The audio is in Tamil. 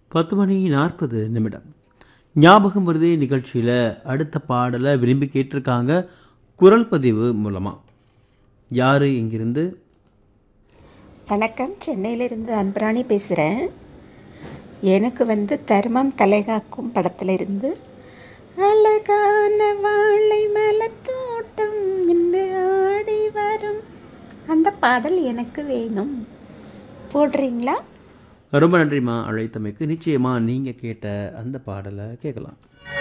பத்து மணி நாற்பது நிமிடம் ஞாபகம் வருதே நிகழ்ச்சியில் அடுத்த பாடலை விரும்பி கேட்டிருக்காங்க குரல் பதிவு மூலமாக யார் இங்கிருந்து வணக்கம் சென்னையிலிருந்து அன்பராணி பேசுகிறேன் எனக்கு வந்து தர்மம் தலைகாக்கும் படத்துல இருந்து அழகான வாழை மலத்தோட்டம் இன்று ஆடி வரும் அந்த பாடல் எனக்கு வேணும் போடுறீங்களா ரொம்ப நன்றிம்மா அழைத்தமைக்கு நிச்சயமாக நீங்கள் கேட்ட அந்த பாடலை கேட்கலாம்